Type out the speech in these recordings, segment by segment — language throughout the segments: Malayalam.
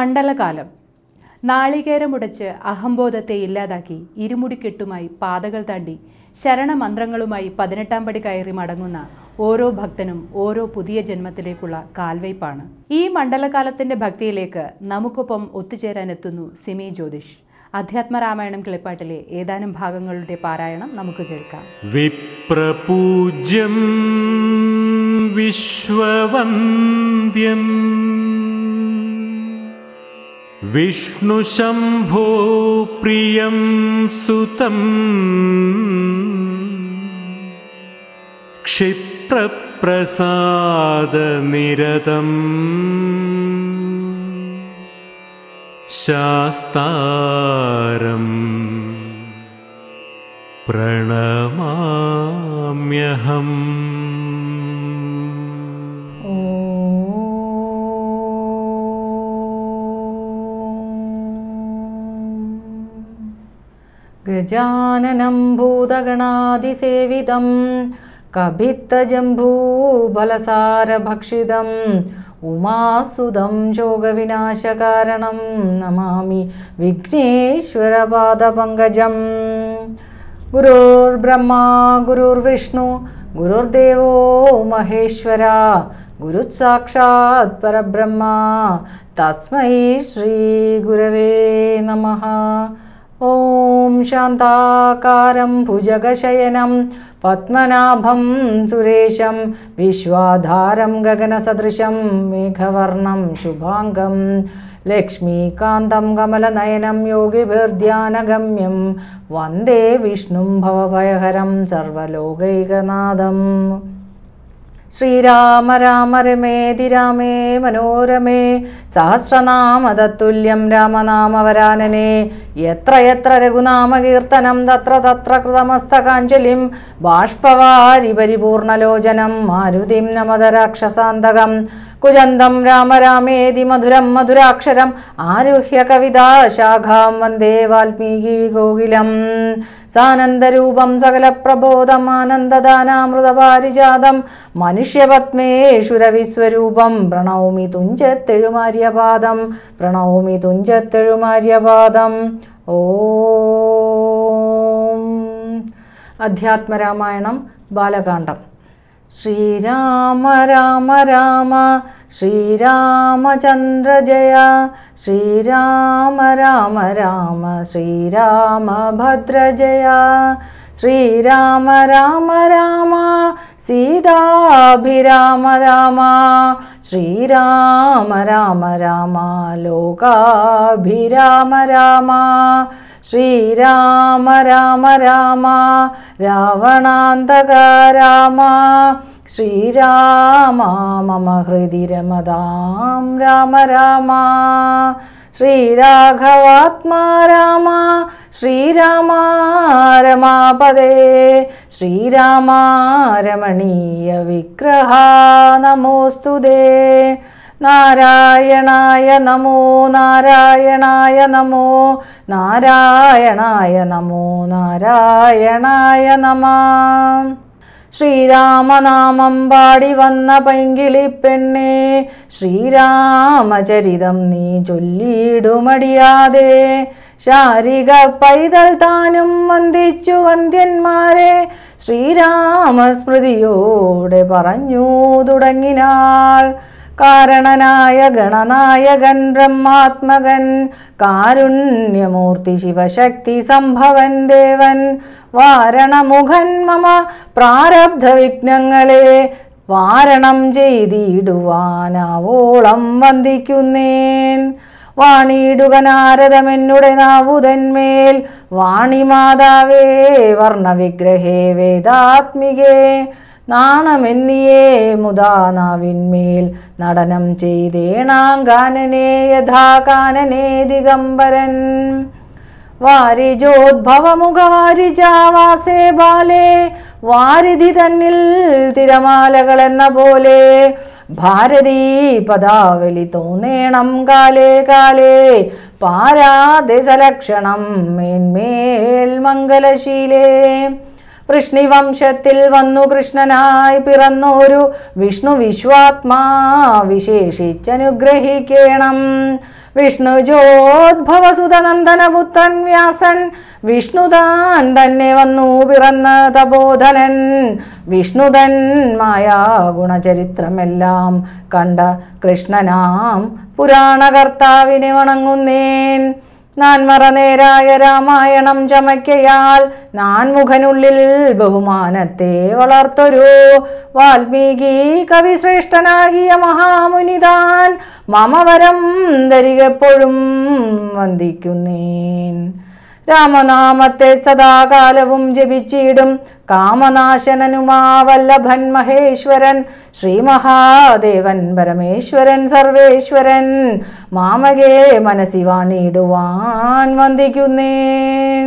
മണ്ഡലകാലം നാളികേരമുടച്ച് അഹംബോധത്തെ ഇല്ലാതാക്കി ഇരുമുടിക്കെട്ടുമായി പാതകൾ താണ്ടി ശരണമന്ത്രങ്ങളുമായി പതിനെട്ടാം പടി കയറി മടങ്ങുന്ന ഓരോ ഭക്തനും ഓരോ പുതിയ ജന്മത്തിലേക്കുള്ള കാൽവയ്പാണ് ഈ മണ്ഡലകാലത്തിന്റെ ഭക്തിയിലേക്ക് നമുക്കൊപ്പം ഒത്തുചേരാനെത്തുന്നു സിമി ജ്യോതിഷ് അധ്യാത്മരാമായണം കിളിപ്പാട്ടിലെ ഏതാനും ഭാഗങ്ങളുടെ പാരായണം നമുക്ക് കേൾക്കാം വിപ്രപൂജ്യം വിശ്വവന്ദ്യം വിഷ്ണുശംഭോ പ്രിയം സുതം ക്ഷിപ്രപ്രസാദനിരതം ശാസ്താരം പ്രണമാമ്യഹം ഗജാനനം ഭൂതഗണാതിസേവിതം കഭിത്തജംബൂബലസാരഭക്ഷിതം ഉമാസുതം ശോകവിനാശകാരണം നമാമി വിഘ്നേശ്വരപാദപങ്കജം ഗുരുർബ്രഹ്മ ഗുരുർവിഷ്ണു ഗുരുർദേവോ മഹേശ്വര ഗുരുസാക്ഷാത് പരബ്രഹ്മ തസ്മൈ ശ്രീ ഗുരവേ നമഃ ഓം ശാന്താകാരം ഭുജഗശയനം പത്മനാഭം സുരേശം വിശ്വാധാരം ഗഗനസദൃശം മേഘവർണം ശുഭാംഗം ലക്ഷ്മീകാന്തം കമലനയനം യോഗിഭിർധ്യാനഗമ്യം വന്ദേ വിഷ്ണും ഭവഭയഹരം സർവലോകൈകനാഥം ശ്രീരാമ രാമ രമേതി രാമേ മനോരമേ സഹസ്രനാമതത്തുല്യം രാമനാമവരാനനെ യത്ര യത്ര രഘുനാമകീർത്തനം തത്ര തത്ര കൃതമസ്തകാഞ്ജലിം ബാഷ്പവാരി പരിപൂർണലോചനം മാരുതിം നമത രാക്ഷസാന്തകം കുജന്തം രാമ രാമേതി മധുരം മധുരാക്ഷരം ആരുഹ്യ കവിതാശാഖാം വന്ദേ വാൽമീകി ഗോകുലം സാനന്ദരൂപം സകലപ്രബോധമാനന്ദദാനാമൃതപാരിജാതം മനുഷ്യപത്മേശ്വരവിശ്വരൂപം പ്രണൗമി തുഞ്ചത്തെഴുമാര്യപാദം പ്രണൗമി തുഞ്ചത്തെഴുമാര്യപാദം ഓം അധ്യാത്മരാമായണം ബാലകാണ്ഡം ശ്രീരാമ രാമ രാമ ശ്രീരാമചന്ദ്ര ജയ ശ്രീരാമ രാമ രാമ ശ്രീരാമഭദ്ര ജയ ശ്രീരാമ രാമ രാമ സീതാഭിരാമ രാമ ശ്രീരാമ രാമ രാമ ലോകാഭിരാമ രാമ ശ്രീരാമ രാമ രാമ രാവണാന്തക രാമ ശ്രീരാമ മമ ഹൃദി രമതാം രാമ രാമ ശ്രീരാഘവാത്മാ രാമ ശ്രീരാമ രമാപദേ ശ്രീരാമ രമണീയ വിഗ്രഹ നമോസ്തുതേ നാരായണായ നമോ നാരായണായ നമോ നാരായണായ നമോ നാരായണായ നമ ശ്രീരാമനാമം പാടി വന്ന പൈങ്കിളി പെണ്ണേ ശ്രീരാമചരിതം നീ ചൊല്ലിയിടുമടിയാതെ ശാരിക പൈതൽ താനും വന്ദിച്ചു വന്ധ്യന്മാരെ ശ്രീരാമസ്മൃതിയോടെ പറഞ്ഞു തുടങ്ങിനാൾ കാരണനായ ഗണനായകൻ ബ്രഹ്മാത്മകൻ കാരുണ്യമൂർത്തി ശിവശക്തി സംഭവൻ ദേവൻ വാരണമുഖൻ മമ പ്രാരബ്ധ വിഘ്നങ്ങളെ വാരണം ചെയ്തിടുവാനാവോളം വന്ദിക്കുന്നേൻ വാണിയിടുക നാരദമെന്നുടെ നാവുതന്മേൽ വാണിമാതാവേ വർണ്ണവിഗ്രഹേ വേദാത്മികേ നാണമെന്നിയേ മുതാ നാവിന്മേൽ നടനം ചെയ്തേണാങ്കാനനെ യഥാ കാനനെ ദിഗംബരൻ വാരിജോദ്ഭവമുഖവാരിജാവാസേ ബാലേ വാരിധി തന്നിൽ തിരമാലകൾ എന്ന പോലെ ഭാരതീ പദാവലി തോന്നേണം കാലേ കാലേ പാരാദേശലക്ഷണം മേന്മേൽ മംഗലശീലേ വൃഷ്ണിവംശത്തിൽ വന്നു കൃഷ്ണനായി പിറന്നോരു വിഷ്ണു വിശ്വാത്മാ വിശേഷിച്ചനുഗ്രഹിക്കണം വിഷ്ണുജോദ്ഭവസുതനന്ദനപുത്രൻ വ്യാസൻ വിഷ്ണുതാൻ തന്നെ വന്നു പിറന്ന തപോധനൻ വിഷ്ണുതൻ മായാ ഗുണചരിത്രമെല്ലാം കണ്ട കൃഷ്ണനാം പുരാണകർത്താവിനെ വണങ്ങുന്നേൻ നാൻ മറനേരായ രാമായണം ചമയ്ക്കയാൽ നാൻ മുഖനുള്ളിൽ ബഹുമാനത്തെ വളർത്തൊരു വാൽമീകി കവിശ്രേഷ്ഠനാകിയ മഹാമുനിതാൻ മമവരം ധരികെപ്പോഴും വന്ദിക്കുന്നേൻ രാമനാമത്തെ സദാകാലവും ജപിച്ചിടും കാമനാശനനുമാ വല്ലഭൻ മഹേശ്വരൻ ശ്രീ മഹാദേവൻ പരമേശ്വരൻ സർവേശ്വരൻ മാമകേ മനസ്സി വാണിടുവാൻ വന്ദിക്കുന്നേൻ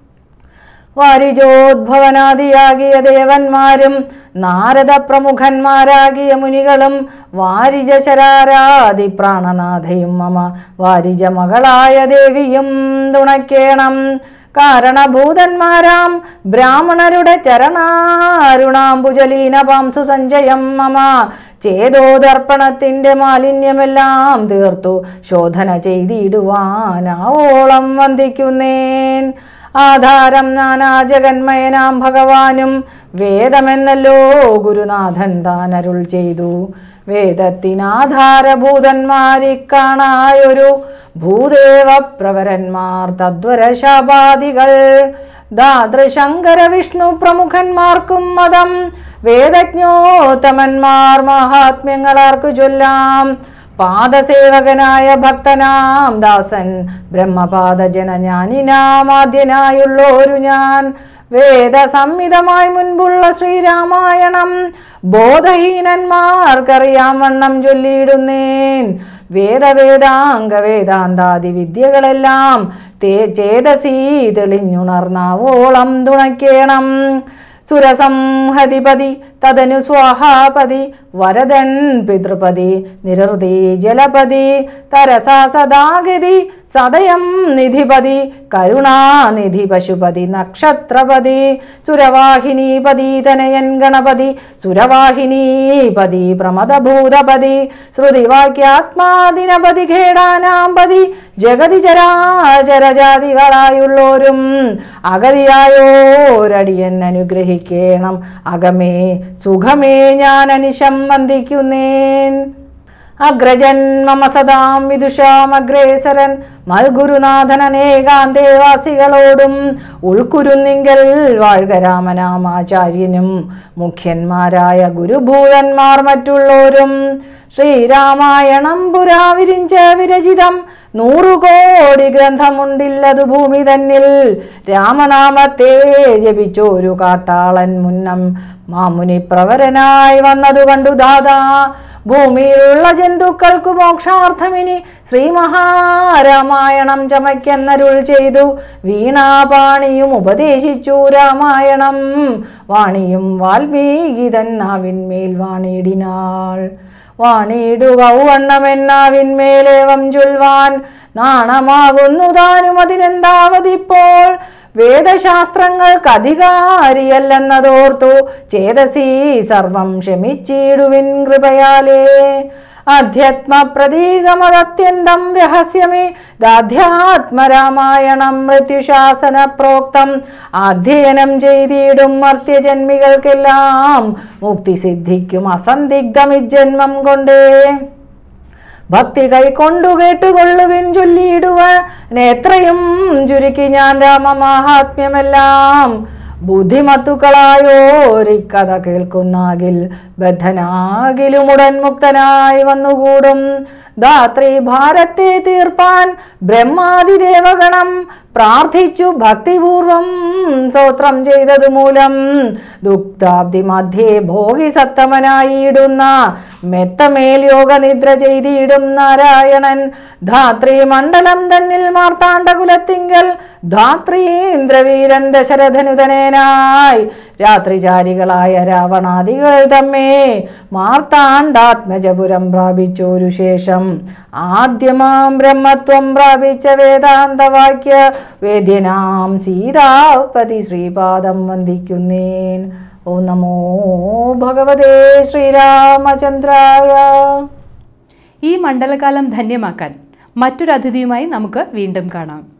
വാരിജോദ്ഭവനാദിയാകിയ ദേവന്മാരും നാരദ പ്രമുഖന്മാരാകിയ മുനികളും വാരിജ ശരാരാദി പ്രാണനാഥയും മമ വാരിജ മകളായ ദേവിയും തുണയ്ക്കേണം കാരണഭൂതന്മാരാം ബ്രാഹ്മണരുടെ ചരണാരുണാംബുജലീന പാംസു സഞ്ചയം മമ ചേതോദർപ്പണത്തിന്റെ മാലിന്യമെല്ലാം തീർത്തു ശോധന ചെയ്തിടുവാനാവോളം വന്ദിക്കുന്നേൻ ആധാരം നാനാ ജഗന്മയനാം ഭഗവാനും വേദമെന്നല്ലോ ഗുരുനാഥൻ താൻ അരുൾ ചെയ്തു വേദത്തിനാധാരഭൂതന്മാരി കാണായൊരു ഭൂദേവ പ്രവരന്മാർ തദ്വര ശാപാദികൾ ദാതൃശങ്കര വിഷ്ണു പ്രമുഖന്മാർക്കും മതം വേദജ്ഞോത്തമന്മാർ മഹാത്മ്യങ്ങളാർക്കു ചൊല്ലാം പാദസേവകനായ ഭക്തനാം ദാസൻ ബ്രഹ്മപാദജന ജ്ഞാനിനാമാദ്യനായുള്ളോരു ഞാൻ വേദസംഹിതമായി മുൻപുള്ള ശ്രീരാമായണം ബോധഹീനന്മാർക്കറിയാം വണ്ണം ചൊല്ലിയിടുന്നേൻ വേദവേദാംഗ വേദാന്താദി വിദ്യകളെല്ലാം തേ ചേതസീ തെളിഞ്ഞുണർന്നാവോളം തുണയ്ക്കേണം സുരസംഹതിപതി തദനു സ്വാഹാപതി വരദൻ പിതൃപതി നിരൃതി ജലപതി തരസാ സദാഗതി സദയം നിധിപതി കരുണാനിധി പശുപതി നക്ഷത്രപതി സുരവാഹിനീപതി തനയൻ ഗണപതി സുരവാഹിനീപതി പ്രമദഭൂതപതി ശ്രുതിവാക്യാത്മാദിനപതി ഖേടാനാമ്പതി ജഗതി ചരാചരജാതികളായുള്ളോരും അഗതിയായോരടിയൻ അനുഗ്രഹിക്കേണം അകമേ സുഖമേ ഞാൻ അനിശം വന്ദിക്കുന്നേൻ അഗ്രജൻ മമ സദാം വിദുഷാമഗ്രേസരൻ മൽഗുരുനാഥൻ അനേകാം ദേവാസികളോടും ഉൾക്കുരുന്നിങ്കൽ വാഴ്ക രാമനാമാചാര്യനും മുഖ്യന്മാരായ ഗുരുഭൂതന്മാർ മറ്റുള്ളോരും ശ്രീരാമായണം പുരാ വിരിഞ്ച വിരചിതം നൂറു കോടി ഗ്രന്ഥമുണ്ടില്ലതു ഭൂമി തന്നിൽ രാമനാമത്തെ ജപിച്ചോരു കാട്ടാളൻ മുന്നം മാമുനി പ്രവരനായി വന്നതു കണ്ടു ദാദാ ഭൂമിയിലുള്ള ജന്തുക്കൾക്കു മോക്ഷാർത്ഥമിനി ശ്രീ മഹാരാമായണം ചമയ്ക്കെന്നരുൾ ചെയ്തു വീണാപാണിയും ഉപദേശിച്ചു രാമായണം വാണിയും വാൽമീകി തന്നാവിന്മേൽ വാണിയിടിനാൾ വാണിയിടുക ഔവണ്ണമെന്നാവിന്മേലേവം ചൊൽവാൻ നാണമാകുന്നു താനും അതിനെന്താവതിപ്പോൾ വേദശാസ്ത്രങ്ങൾക്ക് അധികാരിയല്ലെന്നതോർത്തു ചേതസി സർവം ക്ഷമിച്ചിടുവിൻ കൃപയാലേ അധ്യാത്മ പ്രതീകമതത്യന്തം രഹസ്യമേ ദാധ്യാത്മരാമായണം മൃത്യുശാസന പ്രോക്തം അധ്യയനം ചെയ്തിടും മർത്യജന്മികൾക്കെല്ലാം മുക്തി സിദ്ധിക്കും അസന്ദിഗ്ധമിജന്മം കൊണ്ടേ ഭക്തി കൈക്കൊണ്ടു കേട്ടുകൊള്ളുവിൻ ചൊല്ലിയിടുവ എത്രയും ചുരുക്കി ഞാൻ രാമമാഹാത്മ്യമെല്ലാം ബുദ്ധിമത്തുക്കളായോരിക്കഥ കേൾക്കുന്നാകിൽ ബദ്ധനാകിലുമുടൻ മുക്തനായി വന്നുകൂടും ധാത്രി ഭാരത്തെ തീർപ്പാൻ ബ്രഹ്മാതിദേവഗണം പ്രാർത്ഥിച്ചു ഭക്തിപൂർവം സ്തോത്രം ചെയ്തത് മൂലം ദുഗ്ധാബ്ദി മധ്യേ ഭോഗി സത്തമനായിടുന്ന മെത്തമേൽ യോഗനിദ്ര ചെയ്തിടും നാരായണൻ ധാത്രി മണ്ഡലം തന്നിൽ മാർത്താണ്ഡകുലത്തിങ്കൽ ധാത്രീന്ദ്രവീരൻ ദശരഥനുതനേനായി രാത്രിചാരികളായ രാവണാദികൾ തമ്മേ മാർത്താണ്ഡാത്മജപുരം പ്രാപിച്ചോരു ശേഷം ആദ്യമാം ബ്രഹ്മത്വം പ്രാപിച്ച വേദാന്തവാക്യ വേദ്യനാം സീതാപതി ശ്രീപാദം വന്ദിക്കുന്നേൻ ഓം നമോ ഭഗവതേ ശ്രീരാമചന്ദ്രായ ഈ മണ്ഡലകാലം ധന്യമാക്കാൻ മറ്റൊരു അതിഥിയുമായി നമുക്ക് വീണ്ടും കാണാം